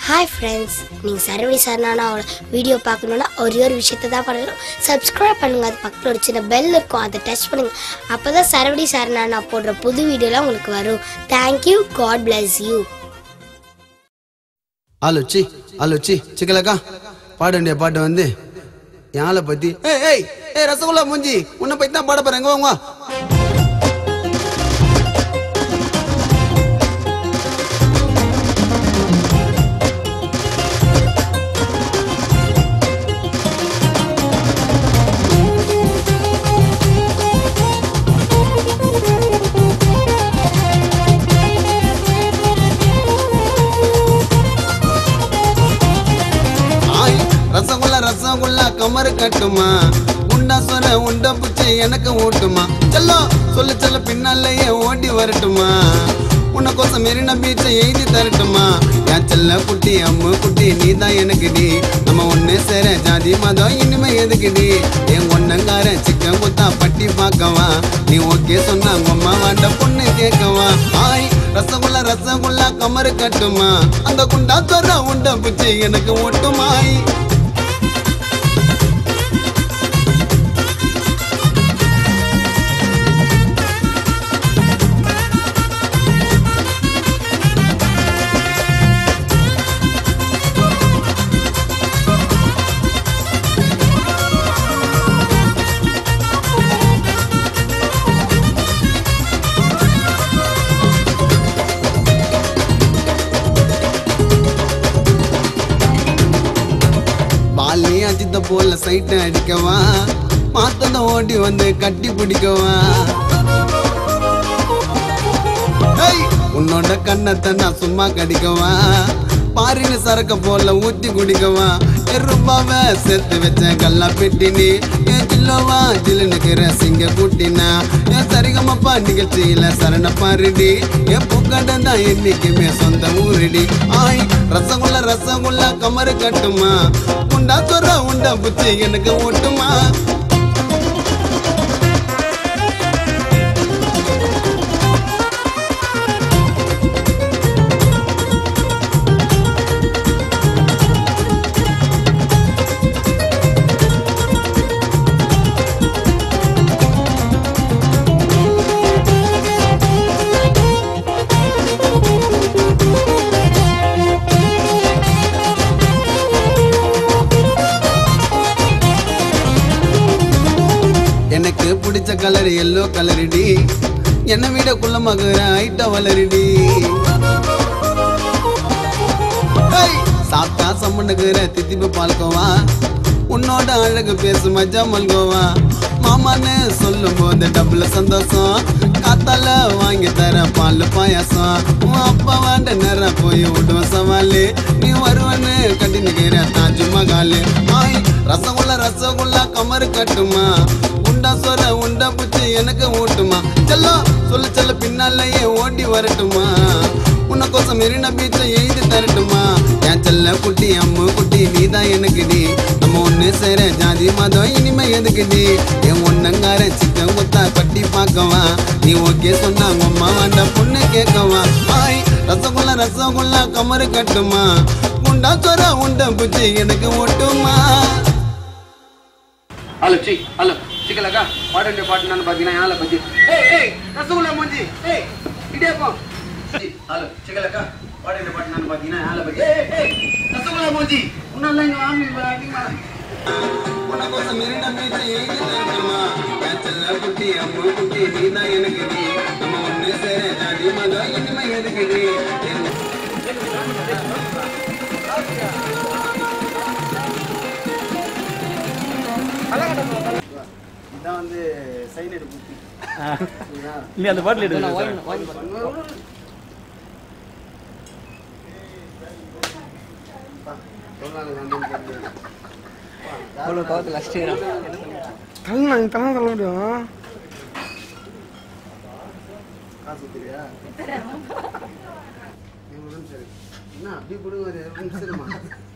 hi friends நீங்கள் Saravani சரணானாவோட video பார்க்கணுன்னா ஒரே ஒரு விஷயத்தை தான் பண்ணணும் சப்ஸ்கிரைப் பண்ணுங்க அது பக்கத்தில் ஒரு சின்ன பெல் இருக்கும் அதை டச் பண்ணுங்க அப்போ தான் சரவணி சரணானா போடுற புது வீடியோலாம் உங்களுக்கு வரும் தேங்க்யூ காட் bless யூ ஆலோச்சி ஆலோச்சி சிக்கலக்கா பாட வேண்டிய பாட்டு வந்து என் ஆளை பத்தி ஏய் ஏய் ஏய் ரசகுல்லா மூஞ்சி உன்னை பத்தி தான் பாட போறேன் எங்க வாங்க ஆய் ரசகுல்லா ரசகுல்லா கமரு கட்டுமா உண்டா சொர உண்ட புச்சை எனக்கு ஓட்டுமா செல்லம் சொல்லு செல்ல பின்னாலேயே ஓடி வரட்டுமா உன்னை கோசம் மெரினா பீச்சை எழுதி தரட்டுமா என் செல்ல குட்டி அம்மு குட்டி நீ தான் எனக்கு டி நம்ம ஒண்ணு சேர ஜாதி மதம் இனிமே எதுக்குடி என் ஒன்னங்கார சிக்கன் குத்தா பட்டி பார்க்கவா நீ ஓகே சொன்னா உங்க அம்மா வாண்ட பொண்ணு கேட்கவா ஆய் ரசகுல்லா ரசகுல்லா கமரு கட்டுமா அந்த குண்டா சொர உண்ட புச்சை எனக்கு ஓட்டுமாய் பாலே அஜித்த போல சைட்டை அடிக்கவா மாத்தத ஓடி வந்து கட்டி பிடிக்கவா ஏய், உன்னோட கண்ணத்தை நான் சும்மா கடிக்கவா பாரின்னு சரக்க போல ஊத்தி குடிக்கவா எருபாவ சேர்த்து வச்ச கல்லா பெட்டினி என் ஜில்லோவா ஜில்லுனுக்கிற சிங்க கூட்டினா என் சரிகமப்பா நிகழ்ச்சியில சரண பாருடி என் பூக்கடை தான் என்னைக்குமே சொந்த ஊருடி ஆய் ரசகுல்ல ரசகுல்ல கமரு கட்டுமா உண்டா சொர உண்டா புச்சி எனக்கு ஓட்டுமா எனக்கு பிடிச்ச கலர் எல்லோ கலருடி என்னை விட குள்ளமாகுற ஐட்ட வளருடி ஏய், சாப்பிட்டா சம்மண்டுக்குற தித்திப்பு பால்கோவா உன்னோட அழகு பேசு மஜா மல்கோவா மாமான்னு சொல்லும் போது டபுள் சந்தோஷம் காத்தால வாங்கி தர பால் பாயாசம் உன் அப்பா வாண்ட நேரம் போய் விடுவேன் சவாலு நீ வருவன்னு கட்டி நிக்கிற தாஜ் மகாலு ஆய் ரசகுல்லா ரசகுல்லா கமரு கட்டுமா உண்டா சொர உண்டா புச்சு எனக்கு ஓட்டுமா செல்லம் சொல்லு செல்ல பின்னாலேயே ஓடி வரட்டுமா உன்னை கோசம் மெரினா பீச்சை எழுதி தரட்டுமா என் செல்ல குட்டி அம்மு குட்டி நீ தான் எனக்கு டி நம்ம ஒண்ணு சேர ஜாதி மதம் இனிமே எதுக்கு டி என் ஒன்னங்கார சிக்கன் குத்தா பட்டி பார்க்கவா நீ ஓகே சொன்னா உங்க அம்மா வாண்ட பொண்ணு கேட்கவா ஆய் ரசகுல்லா ரசகுல்லா கமரு கட்டுமா உண்டா சொர உண்ட புச்சி எனக்கு ஓட்டுமா ஹலோ சி ஹலோ சிக்கலக்கா பாட வேண்டிய பாட்டு நான் பார்த்தீங்கன்னா யாழை பற்றி ஏய் ஏய் ரசகுல்லா மூஞ்சி ஏய் இடியாப்பம் சி ஹலோ சிக்கலக்கா பாட வேண்டிய பாட்டு நான் பார்த்தீங்கன்னா யாழை பற்றி ஏய் ஏய் ரசகுல்லா மூஞ்சி உன்னால இங்கே வாங்க அதிகமாக உனக்கோசம் மெரினா பீச்சை எழுதி தரட்டுமா என் செல்ல குட்டி அம்மு குட்டி நீ தான் எனக்கு டி நம்ம ஒண்ணு சேர ஜாதி மதம் இனிமே எதுக்கு டி என் இதான் வந்து சைனடு புத்தி நீ அந்த பாட்டில் எடுத்து அவ்வளோ பார்த்து லஸ்ட்டு தள்ளா நீ தள்ள தள்ள முடியும் காசு தெரியா சரி என்ன அப்படி கொடுங்க ஒரு நிமிஷமா